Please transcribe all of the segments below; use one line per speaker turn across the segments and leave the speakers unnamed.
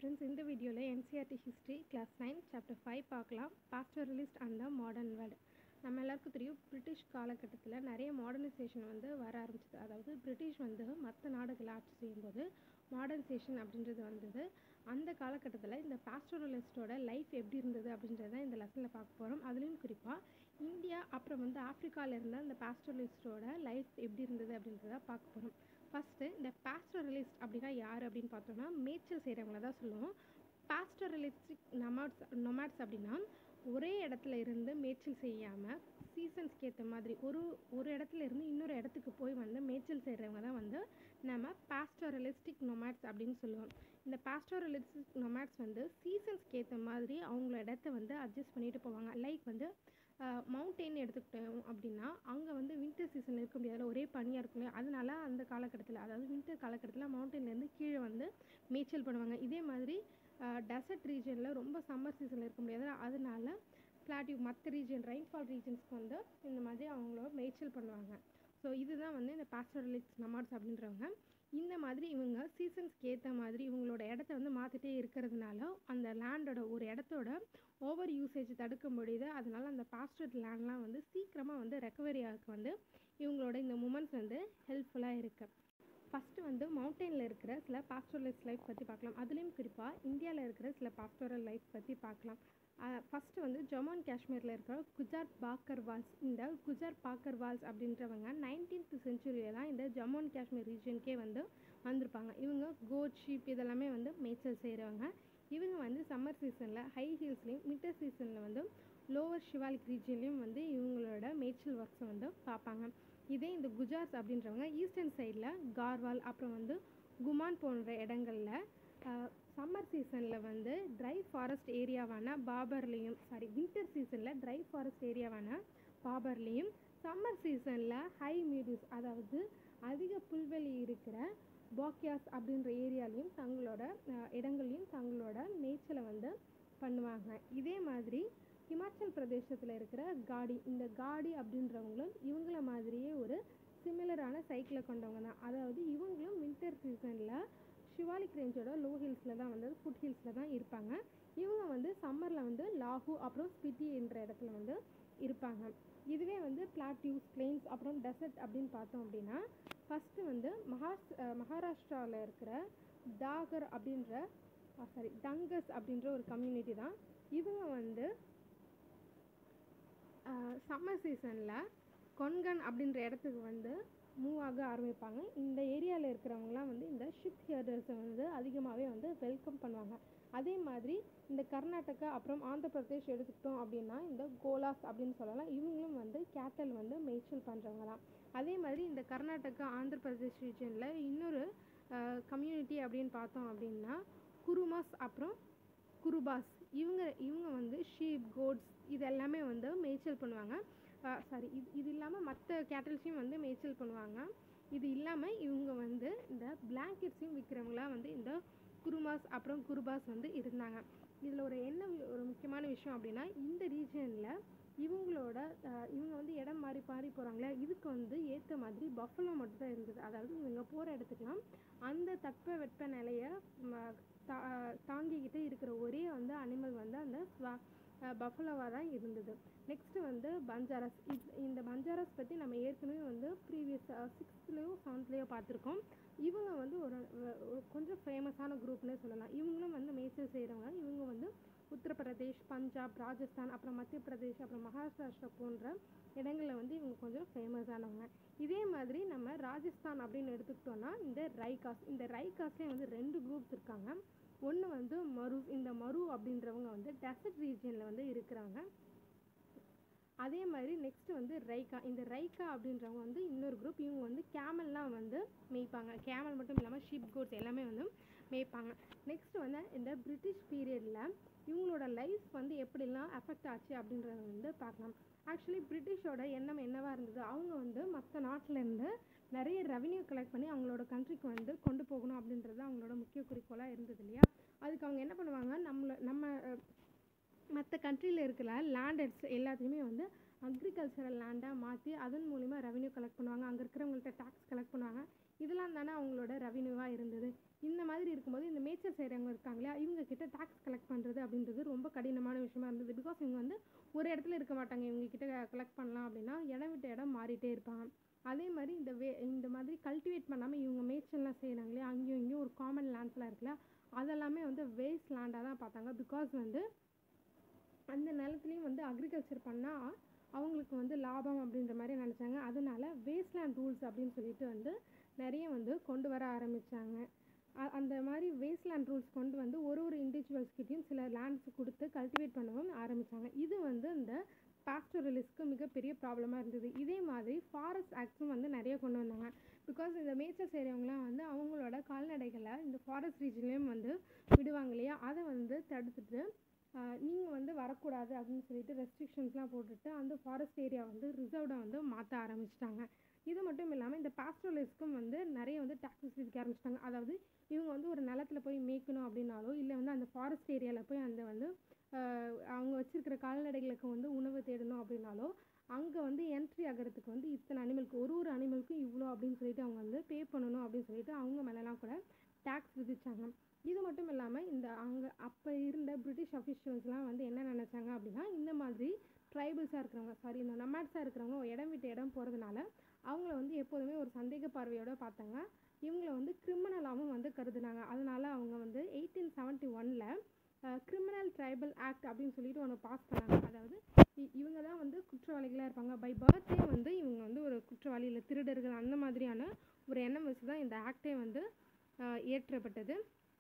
friends இந்த வீடியோவில் NCERT history class nine chapter five பார்க்கலாம் pastoralist and the modern world நம்ம எல்லாருக்கும் தெரியும் பிரிட்டிஷ் காலகட்டத்தில் நிறைய மாடர்னைசேஷன் வந்து வர ஆரம்பிச்சது அதாவது பிரிட்டிஷ் வந்து மற்ற நாடுகளை ஆட்சி செய்யும்போது மாடர்னைசேஷன் அப்படின்றது வந்தது அந்த காலகட்டத்தில் இந்த பாஸ்டரலிஸ்டோட லைஃப் எப்படி இருந்தது அப்படின்றத இந்த லெசனில் பார்க்க போகிறோம் அதுலேயும் குறிப்பாக இந்தியா அப்புறம் வந்து ஆப்ரிக்காவில் இருந்த இந்த பாஸ்டரலிஸ்டோட லைஃப் எப்படி இருந்தது அப்படின்றத பார்க்க போகிறோம் ஃபஸ்ட்டு இந்த பாஸ்டரலிஸ்ட் அப்படின்னா யார் அப்படின்னு பார்த்தோம்னா மேய்ச்சல் செய்கிறவங்கள தான் சொல்லுவோம் பாஸ்டரலிஸ்டிக் நொமாட்ஸ் நொமாட்ஸ் அப்படின்னா ஒரே இடத்துல இருந்து மேய்ச்சல் செய்யாமல் சீசன்ஸ்க்கு ஏற்ற மாதிரி ஒரு ஒரு இடத்துல இருந்து இன்னொரு இடத்துக்கு போய் வந்து மேய்ச்சல் செய்கிறவங்க தான் வந்து நம்ம பாஸ்டரலிஸ்டிக் நொமாட்ஸ் அப்படின்னு சொல்லுவோம் இந்த பாஸ்டரலிஸ்டிக் நொமாட்ஸ் வந்து சீசன்ஸ்க்கு ஏற்ற மாதிரி அவங்கள இடத்த வந்து அட்ஜஸ்ட் பண்ணிட்டு போவாங்க லைக் வந்து மவுண்டெயின் எடுத்துக்கிட்டோம் அப்படின்னா அங்கே வந்து வின்டர் சீசனில் இருக்க முடியாதுல ஒரே பனியாக இருக்கும் அதனால அந்த காலகட்டத்தில் அதாவது வின்டர் காலகட்டத்தில் மவுண்டெயின்லேருந்து கீழே வந்து மேய்ச்சல் பண்ணுவாங்க இதே மாதிரி டெசர்ட் ரீஜனில் ரொம்ப சம்மர் சீசனில் இருக்க முடியாது அதனால பிளாட்டிவ் மற்ற ரீஜன் ரெயின்ஃபால் ரீஜன்ஸ்க்கு வந்து இந்த மாதிரி அவங்கள மேய்ச்சல் பண்ணுவாங்க ஸோ இதுதான் வந்து இந்த பாஸ்டரலிக்ஸ் நமாட்ஸ் அப்படின்றவங்க இந்த மாதிரி இவங்க சீசன்ஸ்க்கு ஏற்ற மாதிரி இவங்களோட இடத்த வந்து மாற்றிட்டே இருக்கிறதுனால அந்த லேண்டோட ஒரு இடத்தோட ஓவர் யூசேஜ் தடுக்க முடியுது அதனால அந்த பாஸ்டர் லேண்ட்லாம் வந்து சீக்கிரமாக வந்து ரெக்கவரி ஆக வந்து இவங்களோட இந்த மூமெண்ட்ஸ் வந்து ஹெல்ப்ஃபுல்லாக இருக்குது ஃபஸ்ட்டு வந்து மவுண்டெயினில் இருக்கிற சில பாஸ்டோரல்ஸ் லைஃப் பற்றி பார்க்கலாம் அதுலேயும் குறிப்பாக இந்தியாவில் இருக்கிற சில பாஸ்டோரல் லைஃப் பற்றி பார்க்கலாம் ஃபஸ்ட்டு வந்து ஜம்மு அண்ட் காஷ்மீரில் இருக்கிற குஜார் பாக்கர் வால்ஸ் இந்த குஜார் பாக்கர் வால்ஸ் அப்படின்றவங்க நைன்டீன்த் செஞ்சுரியில் தான் இந்த ஜம்மு அண்ட் காஷ்மீர் ரீஜனுக்கே வந்து வந்திருப்பாங்க இவங்க கோட் ஷீப் இதெல்லாமே வந்து மேய்ச்சல் செய்கிறவங்க இவங்க வந்து சம்மர் சீசனில் ஹை ஹில்ஸ்லேயும் வின்டர் சீசனில் வந்து லோவர் ஷிவாலிக் ரீஜன்லேயும் வந்து இவங்களோட மேய்ச்சல் ஒர்க்ஸை வந்து பார்ப்பாங்க இதே இந்த குஜார்ஸ் அப்படின்றவங்க ஈஸ்டர்ன் சைடில் கார்வால் அப்புறம் வந்து குமான் போன்ற இடங்களில் சம்மர் சீசனில் வந்து ட்ரை ஃபாரஸ்ட் ஏரியாவான பாபர்லேயும் சாரி வின்டர் சீசனில் ட்ரை ஃபாரஸ்ட் ஏரியாவான பாபர்லேயும் சம்மர் சீசனில் ஹை மீடியூஸ் அதாவது அதிக புல்வெளி இருக்கிற பாக்கியாஸ் அப்படின்ற ஏரியாலையும் தங்களோட இடங்கள்லையும் தங்களோட மேய்ச்சலை வந்து பண்ணுவாங்க இதே மாதிரி ஹிமாச்சல் பிரதேசத்தில் இருக்கிற காடி இந்த காடி அப்படின்றவங்களும் இவங்கள மாதிரியே ஒரு சிமிலரான சைக்கிளை கொண்டவங்க தான் அதாவது இவங்களும் வின்டர் சீசனில் ஷிவாலிக் ரேஞ்சோட லோ ஹில்ஸில் தான் வந்து ஃபுட் ஹில்ஸில் தான் இருப்பாங்க இவங்க வந்து சம்மரில் வந்து லாகு அப்புறம் ஸ்பிட்டி என்ற இடத்துல வந்து இருப்பாங்க இதுவே வந்து பிளாட்யூஸ் பிளெயின்ஸ் அப்புறம் டெசர்ட் அப்படின்னு பார்த்தோம் அப்படின்னா ஃபஸ்ட்டு வந்து மகாஸ் மகாராஷ்டிராவில் இருக்கிற டாகர் அப்படின்ற சாரி டங்கஸ் அப்படின்ற ஒரு கம்யூனிட்டி தான் இவங்க வந்து சம்மர் சீசனில் கொன்கன் அப்படின்ற இடத்துக்கு வந்து மூவ் ஆக ஆரம்பிப்பாங்க இந்த ஏரியாவில் இருக்கிறவங்களாம் வந்து இந்த ஷிப் ஹியர்டர்ஸை வந்து அதிகமாகவே வந்து வெல்கம் பண்ணுவாங்க அதே மாதிரி இந்த கர்நாடகா அப்புறம் ஆந்திர பிரதேஷ் எடுத்துக்கிட்டோம் அப்படின்னா இந்த கோலாஸ் அப்படின்னு சொல்லலாம் இவங்களும் வந்து கேட்டல் வந்து மேய்ச்சல் பண்ணுறவங்க தான் அதே மாதிரி இந்த கர்நாடகா ஆந்திர பிரதேஷ் ரீஜனில் இன்னொரு கம்யூனிட்டி அப்படின்னு பார்த்தோம் அப்படின்னா குருமாஸ் அப்புறம் குருபாஸ் இவங்க இவங்க வந்து ஷீப் கோட்ஸ் இது எல்லாமே வந்து மேய்ச்சல் பண்ணுவாங்க சாரி இது இது இல்லாமல் மற்ற கேட்டல்ஸையும் வந்து மேய்ச்சல் பண்ணுவாங்க இது இல்லாமல் இவங்க வந்து இந்த பிளாங்கெட்ஸையும் விற்கிறவங்களாம் வந்து இந்த குருமாஸ் அப்புறம் குருபாஸ் வந்து இருந்தாங்க இதில் ஒரு என்ன ஒரு முக்கியமான விஷயம் அப்படின்னா இந்த ரீஜனில் இவங்களோட இவங்க வந்து இடம் மாறி மாறி போகிறாங்களே இதுக்கு வந்து ஏற்ற மாதிரி பஃபலோ மட்டும் தான் இருந்தது அதாவது இவங்க போகிற இடத்துக்குலாம் அந்த தட்ப வெட்ப நிலையை தா தாங்கிக்கிட்டு இருக்கிற ஒரே வந்து அனிமல் வந்து அந்த பஃபலோவாக தான் இருந்தது நெக்ஸ்ட்டு வந்து பஞ்சாரஸ் இந்த பஞ்சாரஸ் பற்றி நம்ம ஏற்கனவே வந்து ப்ரீவியஸ் சிக்ஸ்த்லேயோ செவன்த்லேயோ பார்த்துருக்கோம் இவங்க வந்து ஒரு கொஞ்சம் ஃபேமஸான குரூப்னே சொல்லலாம் இவங்களும் வந்து மேய்ச்சல் செய்கிறவங்க இவங்க வந்து உத்தரப்பிரதேஷ் பஞ்சாப் ராஜஸ்தான் அப்புறம் மத்திய பிரதேஷ் அப்புறம் மகாராஷ்டிரா போன்ற இடங்களில் வந்து இவங்க கொஞ்சம் ஃபேமஸானவங்க இதே மாதிரி நம்ம ராஜஸ்தான் அப்படின்னு எடுத்துக்கிட்டோன்னா இந்த ரைகாஸ் இந்த ரைகாஸ்லேயே வந்து ரெண்டு குரூப்ஸ் இருக்காங்க ஒன்று வந்து மரு இந்த மரு அப்படின்றவங்க வந்து டெசர்ட் ரீஜனில் வந்து இருக்கிறாங்க அதே மாதிரி நெக்ஸ்ட் வந்து ரைக்கா இந்த ரைக்கா அப்படின்றவங்க வந்து இன்னொரு குரூப் இவங்க வந்து கேமல்லாம் வந்து மேய்ப்பாங்க கேமல் மட்டும் இல்லாமல் ஷீப் கோட்ஸ் எல்லாமே வந்து மேய்ப்பாங்க நெக்ஸ்ட் வந்து இந்த பிரிட்டிஷ் பீரியடில் இவங்களோட லைஃப் வந்து எப்படிலாம் அஃபெக்ட் ஆச்சு அப்படின்றத வந்து பார்க்கலாம் ஆக்சுவலி பிரிட்டிஷோட எண்ணம் என்னவாக இருந்தது அவங்க வந்து மற்ற நாட்டிலேருந்து நிறைய ரெவன்யூ கலெக்ட் பண்ணி அவங்களோட கண்ட்ரிக்கு வந்து கொண்டு போகணும் அப்படின்றது அவங்களோட முக்கிய குறிக்கோளாக இருந்தது இல்லையா அதுக்கு அவங்க என்ன பண்ணுவாங்க நம்மளை நம்ம மற்ற கண்ட்ரியில் இருக்கிற லேண்டர்ஸ் எல்லாத்தையுமே வந்து அக்ரிகல்ச்சரல் லேண்டாக மாற்றி அதன் மூலிமா ரெவன்யூ கலெக்ட் பண்ணுவாங்க அங்கே இருக்கிறவங்கள்ட்ட டேக்ஸ் கலெக்ட் பண்ணுவாங்க இதெல்லாம் தானே அவங்களோட ரெவன்யூவாக இருந்தது இந்த மாதிரி இருக்கும்போது இந்த மேய்ச்சல் செய்கிறவங்க இருக்காங்க இல்லையா இவங்க கிட்ட டேக்ஸ் கலெக்ட் பண்ணுறது அப்படின்றது ரொம்ப கடினமான விஷயமா இருந்தது பிகாஸ் இவங்க வந்து ஒரு இடத்துல இருக்க மாட்டாங்க இவங்க கிட்ட கலெக்ட் பண்ணலாம் அப்படின்னா இடம் விட்டு இடம் மாறிட்டே இருப்பாங்க அதே மாதிரி இந்த வே இந்த மாதிரி கல்டிவேட் பண்ணாமல் இவங்க மேய்ச்சல்லாம் செய்கிறாங்க இல்லையா அங்கேயும் இங்கேயும் ஒரு காமன் லேண்ட்ஸ்லாம் இருக்குல்ல அதெல்லாமே வந்து வேஸ்ட் லேண்டாக தான் பார்த்தாங்க பிகாஸ் வந்து அந்த நிலத்துலையும் வந்து அக்ரிகல்ச்சர் பண்ணால் அவங்களுக்கு வந்து லாபம் அப்படின்ற மாதிரி நினச்சாங்க அதனால வேஸ்ட்லேண்ட் ரூல்ஸ் அப்படின்னு சொல்லிட்டு வந்து நிறைய வந்து கொண்டு வர ஆரம்பித்தாங்க அந்த மாதிரி வேஸ்ட்லேண்ட் ரூல்ஸ் கொண்டு வந்து ஒரு ஒரு இண்டிவிஜுவல்ஸ்கிட்டையும் சில லேண்ட்ஸ் கொடுத்து கல்டிவேட் பண்ணவும் ஆரம்பித்தாங்க இது வந்து இந்த பாஸ்டரலிஸ்க்கு மிகப்பெரிய ப்ராப்ளமாக இருந்தது இதே மாதிரி ஃபாரஸ்ட் ஆக்ட்ஸும் வந்து நிறைய கொண்டு வந்தாங்க பிகாஸ் இந்த மேய்ச்சல் செய்கிறவங்களாம் வந்து அவங்களோட கால்நடைகளை இந்த ஃபாரஸ்ட் ரீஜன்லேயும் வந்து விடுவாங்க இல்லையா அதை வந்து தடுத்துட்டு நீங்கள் வந்து வரக்கூடாது அப்படின்னு சொல்லிட்டு ரெஸ்ட்ரிக்ஷன்ஸ்லாம் போட்டுட்டு அந்த ஃபாரஸ்ட் ஏரியா வந்து ரிசர்வ்டாக வந்து மாற்ற ஆரம்பிச்சிட்டாங்க இது மட்டும் இல்லாமல் இந்த பாஸ்டரலிஸ்க்கும் வந்து நிறைய வந்து டாக்ஸஸ் விதிக்க ஆரம்பிச்சிட்டாங்க அதாவது இவங்க வந்து ஒரு நிலத்துல போய் மேய்க்கணும் அப்படின்னாலோ இல்லை வந்து அந்த ஃபாரஸ்ட் ஏரியாவில் போய் அந்த வந்து அவங்க வச்சிருக்கிற கால்நடைகளுக்கு வந்து உணவு தேடணும் அப்படின்னாலோ அங்கே வந்து என்ட்ரி ஆகிறதுக்கு வந்து இத்தனை அனிமலுக்கு ஒரு ஒரு அனிமலுக்கும் இவ்வளோ அப்படின்னு சொல்லிட்டு அவங்க வந்து பே பண்ணணும் அப்படின்னு சொல்லிட்டு அவங்க மேலெலாம் கூட டேக்ஸ் விதிச்சாங்க இது மட்டும் இல்லாமல் இந்த அங்கே அப்போ இருந்த பிரிட்டிஷ் அஃபிஷியல்ஸ்லாம் வந்து என்ன நினச்சாங்க அப்படின்னா இந்த மாதிரி ட்ரைபிள்ஸாக இருக்கிறவங்க சாரி இந்த நமாட்ஸாக இருக்கிறவங்க இடம் விட்டு இடம் போகிறதுனால அவங்கள வந்து எப்போதுமே ஒரு சந்தேக பார்வையோடு பார்த்தாங்க இவங்கள வந்து கிரிமினலாகவும் வந்து கருதுனாங்க அதனால் அவங்க வந்து எயிட்டீன் செவன்ட்டி ஒனில் கிரிமினல் ட்ரைபல் ஆக்ட் அப்படின்னு சொல்லிட்டு ஒன்று பாஸ் பண்ணாங்க அதாவது இவங்க தான் வந்து குற்றவாளிகளாக இருப்பாங்க பை பர்த்டே வந்து இவங்க வந்து ஒரு குற்றவாளி இல்லை திருடர்கள் அந்த மாதிரியான ஒரு எண்ணம் வச்சு தான் இந்த ஆக்டே வந்து இயற்றப்பட்டது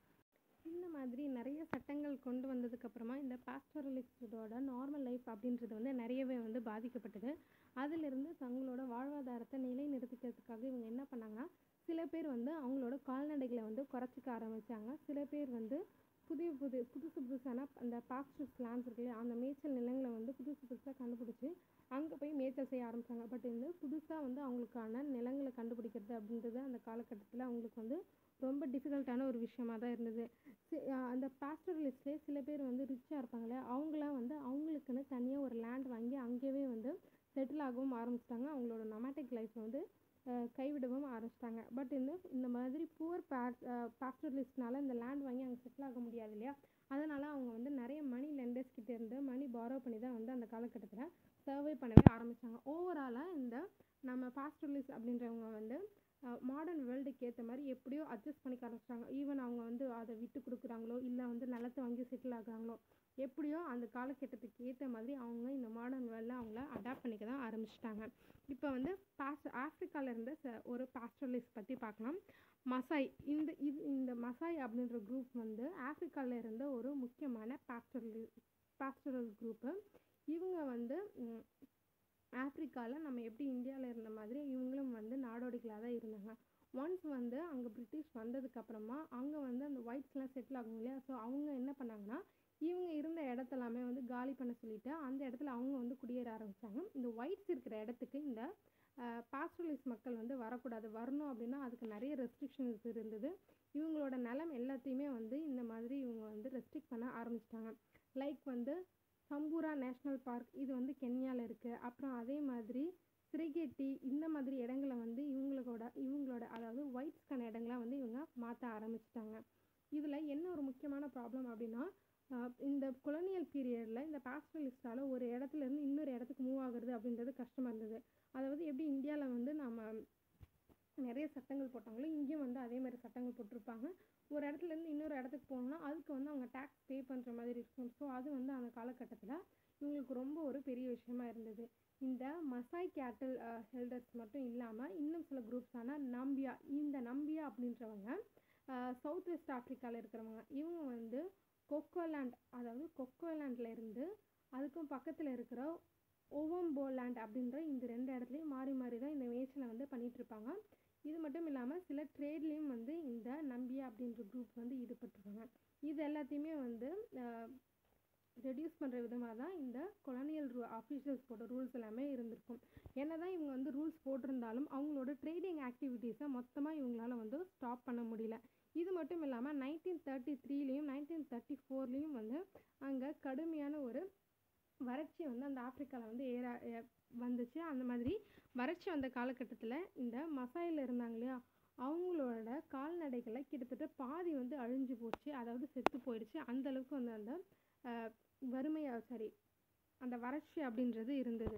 இந்த மாதிரி நிறைய சட்டங்கள் கொண்டு வந்ததுக்கப்புறமா இந்த பாஸ்டரலிஸ்டோட நார்மல் லைஃப் அப்படின்றது வந்து நிறையவே வந்து பாதிக்கப்பட்டது அதிலிருந்து தங்களோட வாழ்வாதாரத்தை நிலைநிறுத்திக்கிறதுக்காக இவங்க என்ன பண்ணாங்கன்னா சில பேர் வந்து அவங்களோட கால்நடைகளை வந்து குறைச்சிக்க ஆரம்பித்தாங்க சில பேர் வந்து புதிய புது புதுசு புதுசான அந்த பாஸ்டர்ஸ் லேண்ட்ஸ் இருக்கு இல்லையா அந்த மேய்ச்சல் நிலங்களை வந்து புதுசு புதுசாக கண்டுபிடிச்சி அங்கே போய் மேய்ச்சல் செய்ய ஆரம்பித்தாங்க பட் இந்த புதுசாக வந்து அவங்களுக்கான நிலங்களை கண்டுபிடிக்கிறது அப்படின்றது அந்த காலகட்டத்தில் அவங்களுக்கு வந்து ரொம்ப டிஃபிகல்ட்டான ஒரு விஷயமா தான் இருந்தது அந்த பாஸ்டரலிஸ்ட்லேயே சில பேர் வந்து ரிச்சாக இருப்பாங்களே அவங்களாம் வந்து அவங்களுக்குன்னு தனியாக ஒரு லேண்ட் வாங்கி அங்கேயே வந்து செட்டில் ஆகவும் ஆரம்பிச்சிட்டாங்க அவங்களோட நொமேட்டிக் லைஃப் வந்து கைவிடவும் ஆரம்பிச்சிட்டாங்க பட் இந்த இந்த மாதிரி புவர் பாஸ் பாஸ்டரலிஸ்ட்னால இந்த லேண்ட் வாங்கி அங்கே செட்டில் ஆக முடியாது இல்லையா அதனால் அவங்க வந்து நிறைய மணி லெண்டர்ஸ் கிட்ட இருந்து மணி பாரோ பண்ணி தான் வந்து அந்த காலகட்டத்தில் சர்வே பண்ணவே ஆரம்பித்தாங்க ஓவராலாக இந்த நம்ம பாஸ்டரலிஸ்ட் அப்படின்றவங்க வந்து மாடர்ன் வேர்ல்டுக்கு ஏற்ற மாதிரி எப்படியோ அட்ஜஸ்ட் பண்ணிக்க ஆரம்பிச்சிட்டாங்க ஈவன் அவங்க வந்து அதை விட்டு கொடுக்குறாங்களோ இல்லை வந்து நிலத்தை வாங்கி செட்டில் ஆகுறாங்களோ எப்படியோ அந்த காலகட்டத்துக்கு ஏற்ற மாதிரி அவங்க இந்த மாடர்ன் வேர்ல்டில் அவங்கள அடாப்ட் பண்ணிக்க தான் ஆரம்பிச்சிட்டாங்க இப்போ வந்து பாஸ்ட் ஆஃப்ரிக்காவில் இருந்த ச ஒரு பாஸ்டரலிஸ்ட் பற்றி பார்க்கலாம் மசாய் இந்த இது இந்த மசாய் அப்படின்ற குரூப் வந்து ஆஃப்ரிக்காவில் இருந்த ஒரு முக்கியமான பாஸ்டரலி பாஸ்டரல் குரூப்பு இவங்க வந்து ஆஃப்ரிக்காவில் நம்ம எப்படி இந்தியாவில் இருந்த மாதிரி இவங்களும் வந்து நாடோடிகளாக தான் இருந்தாங்க ஒன்ஸ் வந்து அங்கே பிரிட்டிஷ் வந்ததுக்கப்புறமா அங்கே வந்து அந்த ஒயிட்ஸ்லாம் செட்டில் ஆகும் இல்லையா ஸோ அவங்க என்ன பண்ணாங்கன்னா இவங்க இருந்த இடத்தெல்லாமே வந்து காலி பண்ண சொல்லிட்டு அந்த இடத்துல அவங்க வந்து குடியேற ஆரம்பித்தாங்க இந்த ஒயிட்ஸ் இருக்கிற இடத்துக்கு இந்த பாஸ்டரலிஸ்ட் மக்கள் வந்து வரக்கூடாது வரணும் அப்படின்னா அதுக்கு நிறைய ரெஸ்ட்ரிக்ஷன்ஸ் இருந்தது இவங்களோட நிலம் எல்லாத்தையுமே வந்து இந்த மாதிரி இவங்க வந்து ரெஸ்ட்ரிக்ட் பண்ண ஆரம்பிச்சிட்டாங்க லைக் வந்து சம்பூரா நேஷ்னல் பார்க் இது வந்து கென்யாவில் இருக்குது அப்புறம் அதே மாதிரி சிறைகேட்டி இந்த மாதிரி இடங்களை வந்து இவங்களோட இவங்களோட அதாவது ஒயிட்ஸ்க்கான இடங்களை வந்து இவங்க மாற்ற ஆரம்பிச்சிட்டாங்க இதில் என்ன ஒரு முக்கியமான ப்ராப்ளம் அப்படின்னா இந்த கொலோனியல் பீரியடில் இந்த பாஸ்டரலிஸ்டால் ஒரு இடத்துலேருந்து இன்னொரு இடத்துக்கு மூவ் ஆகுறது அப்படின்றது கஷ்டமாக இருந்தது அதாவது எப்படி இந்தியாவில் வந்து நம்ம நிறைய சட்டங்கள் போட்டாங்களோ இங்கேயும் வந்து அதே மாதிரி சட்டங்கள் போட்டிருப்பாங்க ஒரு இடத்துலேருந்து இன்னொரு இடத்துக்கு போகணுன்னா அதுக்கு வந்து அவங்க டேக்ஸ் பே பண்ணுற மாதிரி இருக்கும் ஸோ அது வந்து அந்த காலகட்டத்தில் இவங்களுக்கு ரொம்ப ஒரு பெரிய விஷயமா இருந்தது இந்த மசாய் கேட்டல் ஹெல்டர்ஸ் மட்டும் இல்லாமல் இன்னும் சில குரூப்ஸான நம்பியா இந்த நம்பியா அப்படின்றவங்க சவுத் வெஸ்ட் ஆஃப்ரிக்காவில் இருக்கிறவங்க இவங்க வந்து கொக்கோலேண்ட் அதாவது கொக்கோலேண்டில் இருந்து அதுக்கும் பக்கத்தில் இருக்கிற ஓவம்போலேண்ட் அப்படின்ற இந்த ரெண்டு இடத்துலையும் மாறி மாறி தான் இந்த மேய்ச்சலை வந்து பண்ணிகிட்ருப்பாங்க இது மட்டும் இல்லாமல் சில ட்ரேட்லேயும் வந்து இந்த நம்பியா அப்படின்ற குரூப் வந்து ஈடுபட்டிருக்காங்க இது எல்லாத்தையுமே வந்து ரெடியூஸ் பண்ணுற விதமாக தான் இந்த கொலனியல் ரூ அஃபீஷியல்ஸ் போட்ட ரூல்ஸ் எல்லாமே இருந்திருக்கும் என்ன தான் இவங்க வந்து ரூல்ஸ் போட்டிருந்தாலும் அவங்களோட ட்ரேடிங் ஆக்டிவிட்டீஸை மொத்தமாக இவங்களால வந்து ஸ்டாப் பண்ண முடியல இது மட்டும் இல்லாமல் நைன்டீன் தேர்ட்டி த்ரீலேயும் நைன்டீன் தேர்ட்டி ஃபோர்லேயும் வந்து அங்கே கடுமையான ஒரு வறட்சி வந்து அந்த ஆஃப்ரிக்காவில் வந்து ஏற வந்துச்சு அந்த மாதிரி வறட்சி வந்த காலகட்டத்தில் இந்த மசாயில் இருந்தாங்க இல்லையா அவங்களோட கால்நடைகளை கிட்டத்தட்ட பாதி வந்து அழிஞ்சு போச்சு அதாவது செத்து போயிடுச்சு அந்த அளவுக்கு வந்து அந்த அஹ், வறுமையா சாரி அந்த வறட்சி அப்படின்றது இருந்தது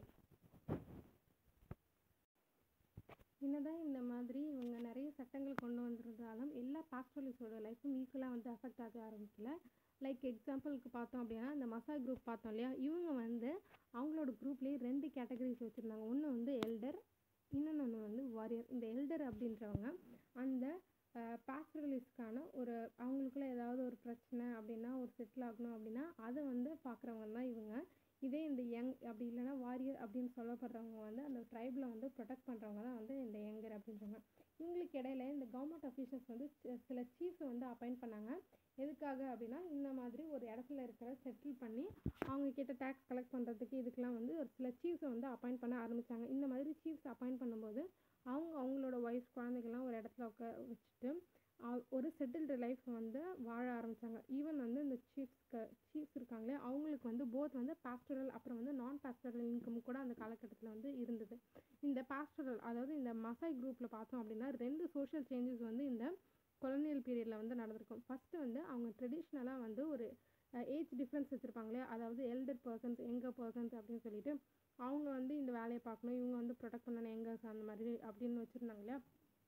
என்னதான் இந்த மாதிரி இவங்க நிறைய சட்டங்கள் கொண்டு வந்திருந்தாலும் எல்லா பாஸ்டோலிஸோட லைஃப்பும் ஈக்குவலாக வந்து அஃபெக்ட் ஆக ஆரம்பிக்கல லைக் எக்ஸாம்பிளுக்கு பார்த்தோம் அப்படின்னா இந்த மசா குரூப் பார்த்தோம் இல்லையா இவங்க வந்து அவங்களோட குரூப்லேயே ரெண்டு கேட்டகரிஸ் வச்சுருந்தாங்க ஒன்று வந்து எல்டர் இன்னொன்று வந்து வாரியர் இந்த எல்டர் அப்படின்றவங்க அந்த பாஸ்டரலிஸ்ட்கான ஒரு அவங்களுக்குள்ள ஏதாவது ஒரு பிரச்சனை அப்படின்னா ஒரு செட்டில் ஆகணும் அப்படின்னா அதை வந்து பார்க்குறவங்க தான் இவங்க இதே இந்த யங் அப்படி இல்லைன்னா வாரியர் அப்படின்னு சொல்லப்படுறவங்க வந்து அந்த ட்ரைபில் வந்து ப்ரொடெக்ட் பண்ணுறவங்க தான் வந்து இந்த யங்கர் அப்படின்றவங்க இவங்களுக்கு இடையில இந்த கவர்மெண்ட் அஃபீஷியல்ஸ் வந்து சி- சில சீஃபை வந்து அப்பாயிண்ட் பண்ணாங்க எதுக்காக அப்படின்னா இந்த மாதிரி ஒரு இடத்துல இருக்கிற செட்டில் பண்ணி அவங்க கிட்ட டேக்ஸ் கலெக்ட் பண்ணுறதுக்கு இதுக்கெல்லாம் வந்து ஒரு சில சீஃப்ஸை வந்து அப்பாயிண்ட் பண்ண ஆரம்பிச்சாங்க இந்த மாதிரி சீஃப்ஸ் அப்பாயிண்ட் பண்ணும்போது அவங்க அவங்களோட ஒய்ஃப் குழந்தைகள்லாம் ஒரு இடத்துல உட்கா வச்சுட்டு ஆ- ஒரு செட்டில்டு லைஃப் வந்து வாழ ஆரம்பிச்சாங்க ஈவன் வந்து இந்த சீஃப்ஸ்க்கு சீஃப்ஸ் இருக்காங்களே அவங்களுக்கு வந்து போத் வந்து பாஸ்டரல் அப்புறம் வந்து நான் பாஸ்டரல் இன்கம் கூட அந்த காலகட்டத்தில் வந்து இருந்தது இந்த பாஸ்டரல் அதாவது இந்த மசாய் குரூப்பில் பார்த்தோம் அப்படின்னா ரெண்டு சோஷியல் சேஞ்சஸ் வந்து இந்த கொலனியல் பீரியடில் வந்து நடந்திருக்கும் ஃபஸ்ட்டு வந்து அவங்க ட்ரெடிஷ்னலாக வந்து ஒரு ஏஜ் டிஃப்ரென்ஸ் வச்சுருப்பாங்களே அதாவது எல்டர் பர்சன்ஸ் எங்கர் பர்சன்ஸ் அப்படின்னு சொல்லிட்டு அவங்க வந்து இந்த வேலையை பார்க்கணும் இவங்க வந்து ப்ரொடெக்ட் பண்ணணும் எங்கர்ஸ் அந்த மாதிரி அப்படின்னு வச்சுருந்தாங்க இல்லையா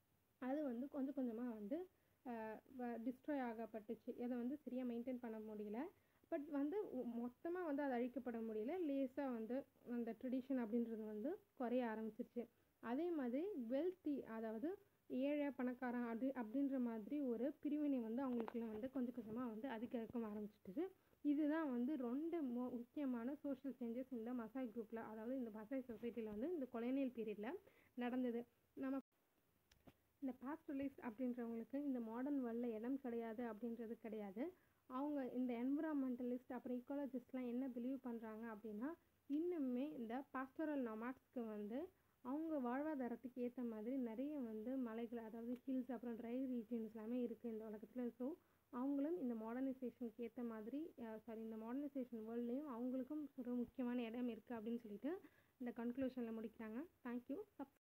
அது வந்து கொஞ்சம் கொஞ்சமாக வந்து டிஸ்ட்ராய் ஆகப்பட்டுச்சு அதை வந்து சரியாக மெயின்டைன் பண்ண முடியல பட் வந்து மொத்தமாக வந்து அது அழிக்கப்பட முடியல லேசாக வந்து அந்த ட்ரெடிஷன் அப்படின்றது வந்து குறைய ஆரம்பிச்சிருச்சு அதே மாதிரி வெல்த்தி அதாவது ஏழை பணக்காரன் அப்படி அப்படின்ற மாதிரி ஒரு பிரிவினை வந்து அவங்களுக்குள்ள வந்து கொஞ்சம் கொஞ்சமாக வந்து அதிகரிக்க ஆரம்பிச்சிட்டுது இதுதான் வந்து ரெண்டு மு முக்கியமான சோஷியல் சேஞ்சஸ் இந்த மசாய் குரூப்பில் அதாவது இந்த மசாய் சொசைட்டியில் வந்து இந்த கொலோனியல் பீரியடில் நடந்தது நம்ம இந்த பாஸ்டலிஸ்ட் அப்படின்றவங்களுக்கு இந்த மாடர்ன் வேர்ல்டில் இடம் கிடையாது அப்படின்றது கிடையாது அவங்க இந்த என்விரான்மெண்டலிஸ்ட் அப்புறம் ஈக்காலஜிஸ்ட்லாம் என்ன பிலீவ் பண்ணுறாங்க அப்படின்னா இன்னுமே இந்த பாஸ்டரல் நொமாட்ஸ்க்கு வந்து அவங்க வாழ்வாதாரத்துக்கு ஏற்ற மாதிரி நிறைய வந்து மலைகள் அதாவது ஹில்ஸ் அப்புறம் ட்ரை ரீஜியன்ஸ் எல்லாமே இருக்குது இந்த உலகத்தில் ஸோ அவங்களும் இந்த மாடர்னைசேஷனுக்கு ஏற்ற மாதிரி சாரி இந்த மாடர்னைசேஷன் வேர்ல்ட்லேயும் அவங்களுக்கும் ஒரு முக்கியமான இடம் இருக்குது அப்படின்னு சொல்லிட்டு இந்த கன்க்ளூஷனில் முடிக்கிறாங்க தேங்க்யூ சப்